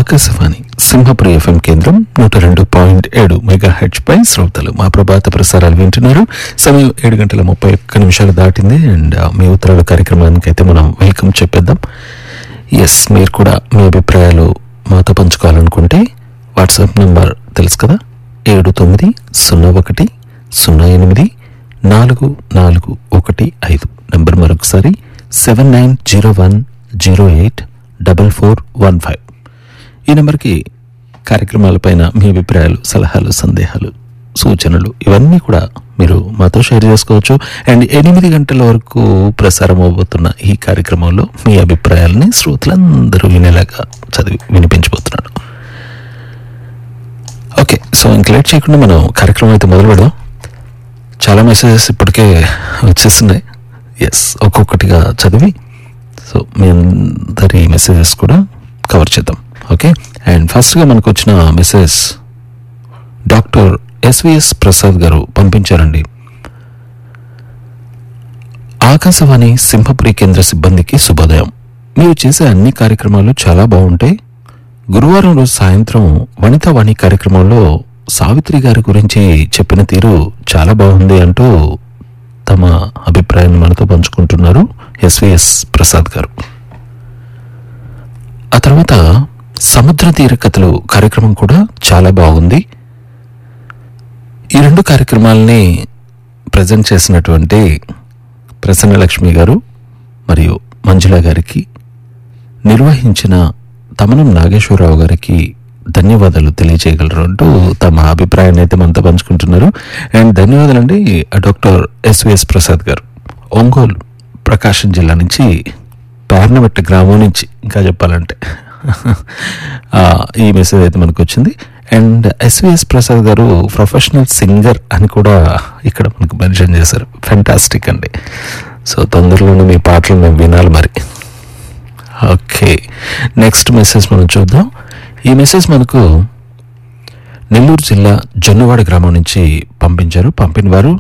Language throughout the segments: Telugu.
ఆకాశవాణి సింహపురి ఎఫ్ఎం కేంద్రం నూట రెండు పాయింట్ ఏడు మెగా హెచ్ పై శ్రోతలు మా ప్రభాత ప్రసారాలు వింటున్నారు సమయం ఏడు గంటల ముప్పై ఒక్క నిమిషాలు దాటింది అండ్ ఆ, మీ ఉత్తరాల కార్యక్రమానికి అయితే మనం వెల్కమ్ చెప్పేద్దాం ఎస్ మీరు కూడా మీ అభిప్రాయాలు మాతో పంచుకోవాలనుకుంటే వాట్సాప్ నెంబర్ తెలుసు కదా ఏడు తొమ్మిది సున్నా ఒకటి సున్నా ఎనిమిది నాలుగు నాలుగు ఒకటి ఐదు నెంబర్ మరొకసారి seven nine zero one zero eight double four one five ఈ నెంబర్కి కార్యక్రమాలపైన మీ అభిప్రాయాలు సలహాలు సందేహాలు సూచనలు ఇవన్నీ కూడా మీరు మాతో షేర్ చేసుకోవచ్చు అండ్ ఎనిమిది గంటల వరకు ప్రసారం అవబోతున్న ఈ కార్యక్రమంలో మీ అభిప్రాయాలని శ్రోతలందరూ వినేలాగా చదివి వినిపించబోతున్నాను ఓకే సో ఇంక లేట్ చేయకుండా మనం కార్యక్రమం అయితే మొదలు పెడదాం చాలా మెసేజెస్ ఇప్పటికే వచ్చేస్తున్నాయి ఎస్ ఒక్కొక్కటిగా చదివి సో మీ అందరి మెసేజెస్ కూడా కవర్ చేద్దాం ఓకే అండ్ ఫస్ట్గా మనకు వచ్చిన మెసేజ్ డాక్టర్ ఎస్విఎస్ ప్రసాద్ గారు పంపించారండి ఆకాశవాణి సింహపురి కేంద్ర సిబ్బందికి శుభోదయం మీరు చేసే అన్ని కార్యక్రమాలు చాలా బాగుంటాయి గురువారం రోజు సాయంత్రం వనితా వాణి కార్యక్రమంలో సావిత్రి గారి గురించి చెప్పిన తీరు చాలా బాగుంది అంటూ తమ అభిప్రాయాన్ని మనతో పంచుకుంటున్నారు ఎస్విఎస్ ప్రసాద్ గారు ఆ తర్వాత సముద్ర తీర కథలు కార్యక్రమం కూడా చాలా బాగుంది ఈ రెండు కార్యక్రమాలని ప్రజెంట్ చేసినటువంటి ప్రసన్న లక్ష్మి గారు మరియు మంజుల గారికి నిర్వహించిన తమనం నాగేశ్వరరావు గారికి ధన్యవాదాలు తెలియజేయగలరు అంటూ తమ అభిప్రాయాన్ని అయితే మనతో పంచుకుంటున్నారు అండ్ ధన్యవాదాలండి డాక్టర్ ఎస్విఎస్ ప్రసాద్ గారు ఒంగోలు ప్రకాశం జిల్లా నుంచి పేర్నబెట్ట గ్రామం నుంచి ఇంకా చెప్పాలంటే ఆ, ఈ మెసేజ్ అయితే మనకు వచ్చింది అండ్ ఎస్విఎస్ ప్రసాద్ గారు ప్రొఫెషనల్ సింగర్ అని కూడా ఇక్కడ మనకు మెన్షన్ చేశారు ఫెంటాస్టిక్ అండి సో తొందరలోనే మీ పాటలు మేము వినాలి మరి ఓకే నెక్స్ట్ మెసేజ్ మనం చూద్దాం ఈ మెసేజ్ మనకు నెల్లూరు జిల్లా జొన్నవాడ గ్రామం నుంచి పంపించారు పంపిన వారు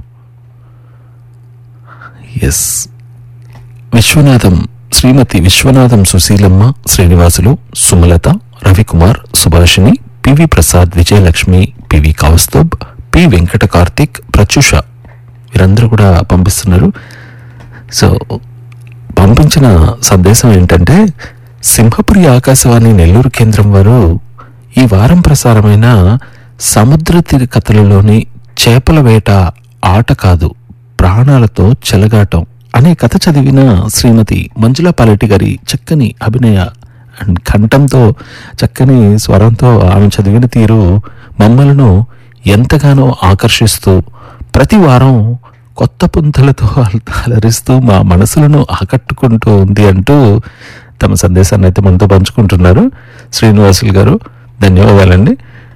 S Viswanatham Srimati Viswanatham Susheelamma Srinivasulu Sumalatha Ravikumar Subhashini PV Prasad Vijayalakshmi PV Kaustubh P Venkata Karthik Pratyusha వీరందరూ కూడా పంపిస్తున్నారు సో పంపించిన సందేశం ఏంటంటే సింహపురి ఆకాశవాణి నెల్లూరు కేంద్రం వారు ఈ వారం ప్రసారమైన సముద్ర తీర కథలలోని చేపల వేట ఆట కాదు ప్రాణాలతో చెలగాటం అనే కథ చదివిన శ్రీమతి మంజుల పాలెట్టి గారి చక్కని అభినయ అండ్ కంఠంతో చక్కని స్వరంతో ఆమె చదివిన తీరు మమ్మలను ఎంతగానో ఆకర్షిస్తూ ప్రతి వారం కొత్త పుంతలతో అల- అలరిస్తూ మా మనసులను ఆకట్టుకుంటూ ఉంది అంటూ తమ సందేశాన్ని అయితే మనతో పంచుకుంటున్నారు శ్రీనివాసులు గారు ధన్యవాదాలండి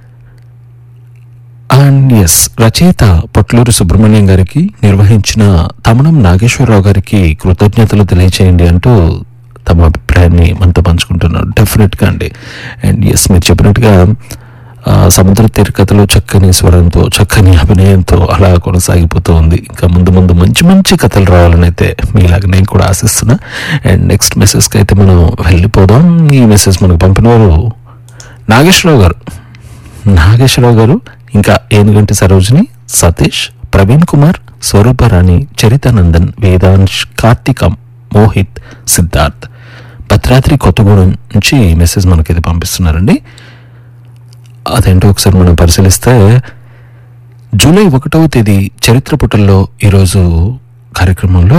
అండ్ ఎస్ రచయిత పొట్లూరు సుబ్రహ్మణ్యం గారికి నిర్వహించిన తమనం నాగేశ్వరరావు గారికి కృతజ్ఞతలు తెలియచేయండి అంటూ తమ అభిప్రాయాన్ని మనతో పంచుకుంటున్నారు డెఫినెట్గా అండి అండ్ ఎస్ మీరు చెప్పినట్టుగా ఆ, సముద్ర తీర కథలు చక్కని స్వరంతో చక్కని అభినయంతో అలా కొనసాగిపోతూ ఉంది ఇంకా ముందు ముందు మంచి మంచి కథలు రావాలని అయితే మీలాగా నేను కూడా ఆశిస్తున్నా అండ్ నెక్స్ట్ మెసేజ్కి అయితే మనం వెళ్ళిపోదాం ఈ మెసేజ్ మనకు పంపినవారు నాగేశ్వరరావు గారు నాగేశ్వరరావు గారు ఇంకా ఏనుగంటి సరోజిని సతీష్ ప్రవీణ్ కుమార్ స్వరూపరాణి చరితానందన్ వేదాంశ్ కార్తికం మోహిత్ సిద్ధార్థ్ భద్రాద్రి కొత్తగూడెం నుంచి ఈ మెసేజ్ మనకైతే పంపిస్తున్నారండి అదేంటో ఒకసారి మనం పరిశీలిస్తే జూలై ఒకటవ తేదీ చరిత్ర పుటల్లో ఈరోజు కార్యక్రమంలో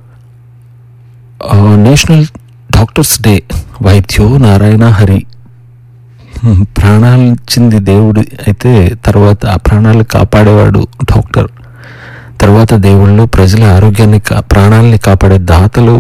ఆ, నేషనల్ డాక్టర్స్ డే వైద్యో నారాయణ హరి హ్మ్, ప్రాణాలు ఇచ్చింది దేవుడు అయితే తర్వాత ఆ ప్రాణాలు కాపాడేవాడు డాక్టర్ తర్వాత దేవుళ్ళు ప్రజల ఆరోగ్యాన్ని కా- ప్రాణాలని కాపాడే దాతలు